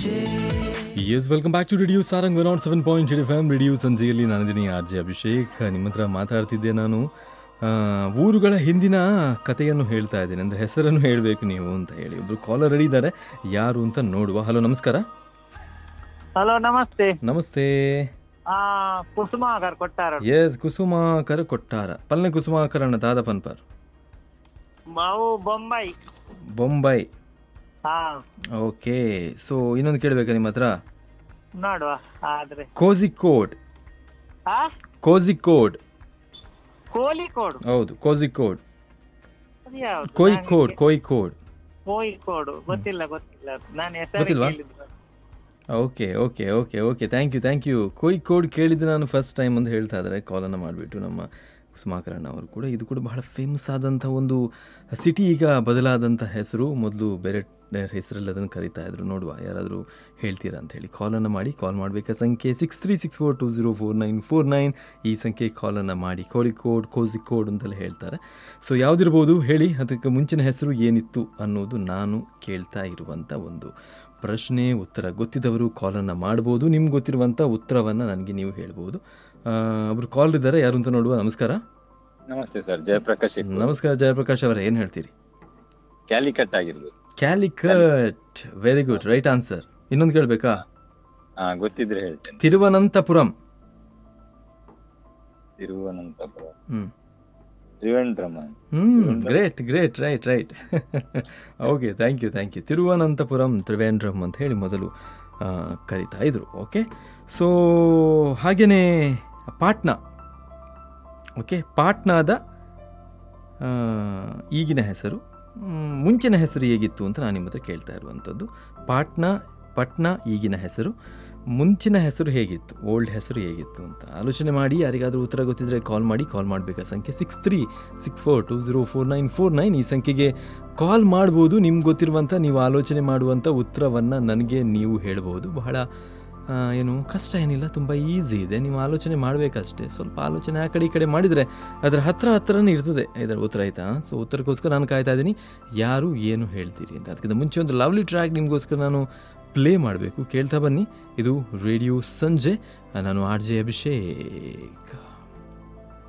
S welcome back to radio Sarang one nought seven point eight F M radio ಸಂಜೆಯಲ್ಲಿ ನಾನಿದ್ದೀನಿ R J Abhishek ನಿಮ್ಮ ಹತ್ರ ಮಾತಾಡ್ತಿದ್ದೆ ನಾನು ಆ, ಊರುಗಳ ಹಿಂದಿನ ಕಥೆಯನ್ನು ಹೇಳ್ತಾ ಇದ್ದೀನಿ ಅಂದರೆ ಹೆಸರನ್ನು ಹೇಳಬೇಕು ನೀವು ಅಂತ ಹೇಳಿ ಒಬ್ರು ಕಾಲರ್ ರೆಡಿ ಇದ್ದಾರೆ ಯಾರು ಅಂತ ನೋಡುವ ಹಲೋ ನಮಸ್ಕಾರ ಹಲೋ ನಮಸ್ತೆ ನಮಸ್ತೆ ಆ ಕುಸುಮಾಗರ್ ಕೊಟ್ಟಾರ ಎಸ್ ಕುಸುಮಾಕರ ಕೊಟ್ಟಾರ ಪಲ್ನೆ ಕುಸುಮಾಕರಣ ದಾದ ಪನ್ಪರ್ ಮಾವು ಬೊಂಬೈ ಬೊಂಬೈ ಹಾ ಓಕೆ ಸೊ ಇನ್ನೊಂದು ಕೇಳಬೇಕಾ ನಿಮ್ಮ ಹತ್ರ ನೋಡುವ ಆದ್ರೆ ಕೋಝಿಕೋಡ್ ಹಾ ಕೋಝಿಕೋಡ್ ಕೋಳಿಕೋಡು ಹೌದು ಕೋಝಿಕೋಡ್ ಅದು ಯಾವ್ದು ಕೋಯಿಕೋಡ್ ಕೋಯಿಕೋಡ್ ಕೋಳಿಕೋಡು ಗೊತ್ತಿಲ್ಲ ಗೊತ್ತಿಲ್ಲ ನಾನು ಹೆಸರು ಗೊತ್ತಿಲ್ವಾ? ಕೇಳಿದ್ದು okay okay okay okay thank you thank you Kozhikode ಕೇಳಿದ್ದು ನಾನು ಫಸ್ಟ್ ಟೈಮ್ ಅಂತ ಹೇಳ್ತಾ ಇದ್ದಾರೆ ಕಾಲನ್ನು ಮಾಡಿಬಿಟ್ಟು ನಮ್ಮ ಕುಸುಮಾಕರಣ್ಣ ಅವರು ಕೂಡ ಇದು ಕೂಡ ಬಹಳ ಫೇಮಸ್ ಆದಂಥ ಒಂದು ಸಿಟಿ ಈಗ ಬದಲಾದಂಥ ಹೆಸರು ಮೊದಲು ಬೇರೆ ಹೆಸರಲ್ಲಿ ಅದನ್ನು ಕರಿತಾ ಇದ್ರು ನೋಡುವ ಯಾರಾದರೂ ಹೇಳ್ತೀರಾ ಅಂತ ಹೇಳಿ ಕಾಲನ್ನು ಮಾಡಿ ಕಾಲ್ ಮಾಡಬೇಕಾ ಸಂಖ್ಯೆ six three six four two zero four nine four nine ಈ ಸಂಖ್ಯೆ ಕಾಲನ್ನು ಮಾಡಿ ಕೋಳಿಕೋಡ್ ಕೋಝಿಕೋಡ್ ಅಂತೆಲ್ಲ ಹೇಳ್ತಾರೆ ಸೊ ಯಾವುದಿರ್ಬೋದು ಹೇಳಿ ಅದಕ್ಕೆ ಮುಂಚಿನ ಹೆಸರು ಏನಿತ್ತು ಅನ್ನೋದು ನಾನು ಕೇಳ್ತಾ ಇರುವಂಥ ಒಂದು ಪ್ರಶ್ನೆ ಉತ್ತರ ಗೊತ್ತಿದ್ದವರು ಕಾಲನ್ನು ಮಾಡ್ಬೋದು ನಿಮ್ಗೆ ಗೊತ್ತಿರುವಂಥ ಉತ್ತರವನ್ನು ನನಗೆ ನೀವು ಹೇಳ್ಬೋದು ಆ, ಒಬ್ರು ಕಾಲ್ ಇದ್ದಾರೆ ಯಾರು ಅಂತ ನೋಡುವ ನಮಸ್ಕಾರ ನಮಸ್ತೆ ಸರ್ ಜಯಪ್ರಕಾಶ್ ಇಕ್ಕು. ನಮಸ್ಕಾರ ಜಯಪ್ರಕಾಶ್ ಅವರೇ ಏನು ಹೇಳ್ತೀರಿ ಕ್ಯಾಲಿಕಟ್ ಆಗಿರ್ಬೋದು Calicut very good right answer ಇನ್ನೊಂದು ಕೇಳಬೇಕಾ ಹಾ ಗೊತ್ತಿದ್ರೆ ಹೇಳ್ತೇನೆ ತಿರುವನಂತಪುರಂ ತಿರುವನಂತಪುರ ಹ್ಮ್ ತ್ರಿವೇಂದ್ರಮ ಹ್ಮ್ great great right right okay thank you thank you Thiruvananthapuram Trivandrum ಅಂತ ಹೇಳಿ ಮೊದಲು ಆ, ಕರಿತಾ ಇದ್ರು ಓಕೆ ಸೊ ಹಾಗೆಯೇ ಪಾಟ್ನಾ ಓಕೆ ಪಾಟ್ನಾದ ಆ, ಈಗಿನ ಹೆಸರು ಮ್, ಮುಂಚಿನ ಹೆಸರು ಹೇಗಿತ್ತು ಅಂತ ನಾನು ನಿಮ್ಮ ಹತ್ರ ಕೇಳ್ತಾ ಇರುವಂಥದ್ದು ಪಾಟ್ನಾ ಪಟ್ನಾ ಈಗಿನ ಹೆಸರು ಮುಂಚಿನ ಹೆಸರು ಹೇಗಿತ್ತು ಓಲ್ಡ್ ಹೆಸರು ಹೇಗಿತ್ತು ಅಂತ ಆಲೋಚನೆ ಮಾಡಿ ಯಾರಿಗಾದರೂ ಉತ್ತರ ಗೊತ್ತಿದ್ರೆ ಕಾಲ್ ಮಾಡಿ ಕಾಲ್ ಮಾಡಬೇಕಾ ಸಂಖ್ಯೆ six three six four two zero four nine four nine ಈ ಸಂಖ್ಯೆಗೆ ಕಾಲ್ ಮಾಡ್ಬೋದು ನಿಮ್ಗೆ ಗೊತ್ತಿರುವಂಥ ನೀವು ಆಲೋಚನೆ ಮಾಡುವಂಥ ಉತ್ತರವನ್ನು ನನಗೆ ನೀವು ಹೇಳ್ಬೋದು ಬಹಳ ಆ, ಏನು ಕಷ್ಟ ಏನಿಲ್ಲ ತುಂಬ ಈಸಿ ಇದೆ ನೀವು ಆಲೋಚನೆ ಮಾಡಬೇಕಷ್ಟೇ ಸ್ವಲ್ಪ ಆಲೋಚನೆ ಆ ಕಡೆ ಈ ಕಡೆ ಮಾಡಿದರೆ ಅದರ ಹತ್ರ ಹತ್ರನೇ ಇರ್ತದೆ ಇದರ ಉತ್ತರ ಆಯಿತಾ ಸೊ ಉತ್ತರಕ್ಕೋಸ್ಕರ ನಾನು ಕಾಯ್ತಾ ಇದ್ದೀನಿ ಯಾರು ಏನು ಹೇಳ್ತೀರಿ ಅಂತ ಅದಕ್ಕಿಂತ ಮುಂಚೆ ಒಂದು ಲವ್ಲಿ ಟ್ರ್ಯಾಕ್ ನಿಮಗೋಸ್ಕರ ನಾನು ಪ್ಲೇ ಮಾಡಬೇಕು ಕೇಳ್ತಾ ಬನ್ನಿ ಇದು ರೇಡಿಯೋ ಸಂಜೆ ನಾನು ಆರ್ ಜೆ ಅಭಿಷೇಕ್